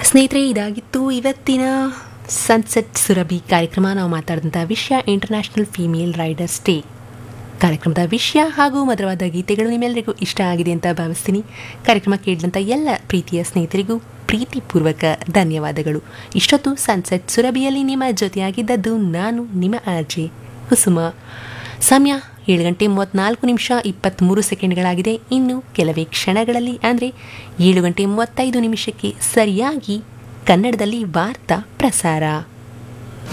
ಸ್ನೇಹಿತರೆ ಇದಾಗಿತ್ತು ಇವತ್ತಿನ ಸನ್ಸೆಟ್ ಸುರಭಿ ಕಾರ್ಯಕ್ರಮ ನಾವು ಮಾತಾಡಿದಂಥ ವಿಷಯ ಇಂಟರ್ನ್ಯಾಷನಲ್ ಫೀಮೇಲ್ ರೈಡರ್ಸ್ ಡೇ ಕಾರ್ಯಕ್ರಮದ ವಿಷಯ ಹಾಗೂ ಮಧುರವಾದ ಗೀತೆಗಳು ನಿಮ್ಮೆಲ್ಲರಿಗೂ ಇಷ್ಟ ಆಗಿದೆ ಅಂತ ಭಾವಿಸ್ತೀನಿ ಕಾರ್ಯಕ್ರಮ ಕೇಳಿದಂಥ ಎಲ್ಲ ಪ್ರೀತಿಯ ಸ್ನೇಹಿತರಿಗೂ ಪ್ರೀತಿಪೂರ್ವಕ ಧನ್ಯವಾದಗಳು ಇಷ್ಟೊತ್ತು ಸನ್ಸೆಟ್ ಸುರಭಿಯಲ್ಲಿ ನಿಮ್ಮ ಜೊತೆಯಾಗಿದ್ದದ್ದು ನಾನು ನಿಮ್ಮ ಆರ್ಜೆ ಕುಸುಮ ಸಮಯ ಏಳು ಗಂಟೆ ಮೂವತ್ತ್ನಾಲ್ಕು ನಿಮಿಷ ಇಪ್ಪತ್ತ್ಮೂರು ಸೆಕೆಂಡ್ಗಳಾಗಿದೆ ಇನ್ನು ಕೆಲವೇ ಕ್ಷಣಗಳಲ್ಲಿ ಅಂದರೆ ಏಳು ಗಂಟೆ ಮೂವತ್ತೈದು ನಿಮಿಷಕ್ಕೆ ಸರಿಯಾಗಿ ಕನ್ನಡದಲ್ಲಿ ವಾರ್ತಾ ಪ್ರಸಾರ